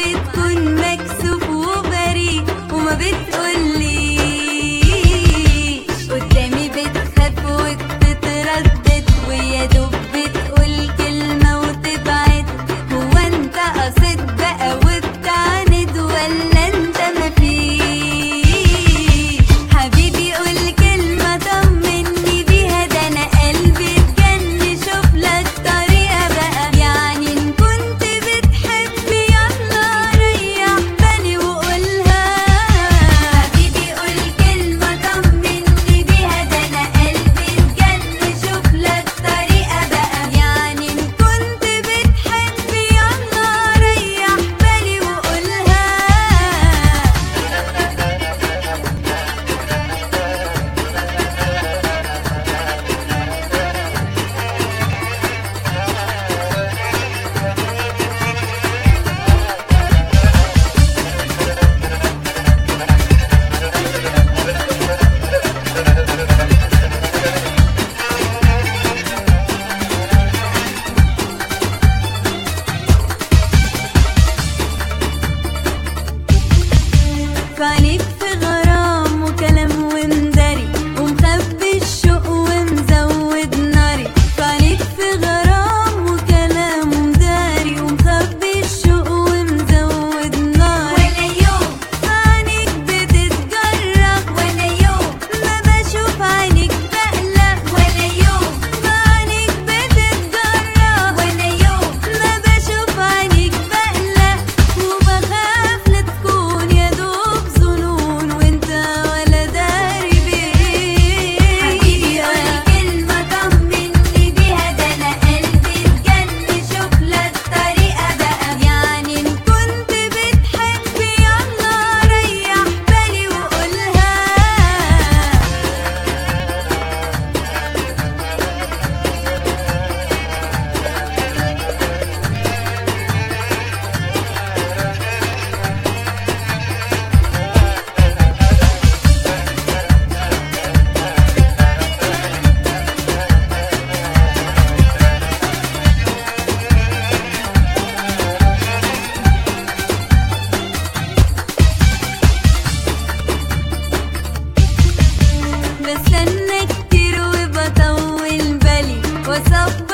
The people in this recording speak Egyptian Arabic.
تكون مكسوف وبريء وما بتقوليش قدامي بتخاف وبتتردد ويا دوب بتقول كلمة وتبعد هو انت قصد بقى وبتعند ولا انت مفيش حبيبي قول كلمة طمني بيها ده انا قلبي اتجن شوف لك طريقة بقى يعني ان كنت بتحب يلا ريح بالي وقولها حبيبي قول كلمة طمني بيها ده انا قلبي اتجن شوف لك طريقة بقى يعني ان كنت بتحب يلا ريح بالي وقولها فعليك في غرام وكلام ومداري ومخبي الشوق ومزود ناري فعليك في غرام وكلام ومداري ومخبي الشوق ومزود ناري ولا يوم عينيك بتتجرح ولا يوم ما بشوف عينيك بقلق ولا يوم عينيك بتتجرح ولا يوم ما بشوف عينيك بقلق وبخاف لا تكون يا دوب ظنون وانت ولا داري بيه حبيبي قول كلمة طمني بيها ده انا قلبي اتجن شوف لك طريقة بقى يعني ان كنت بتحب يلا ريح بالي وقولها بستنى كتير وبطول بالي واصبر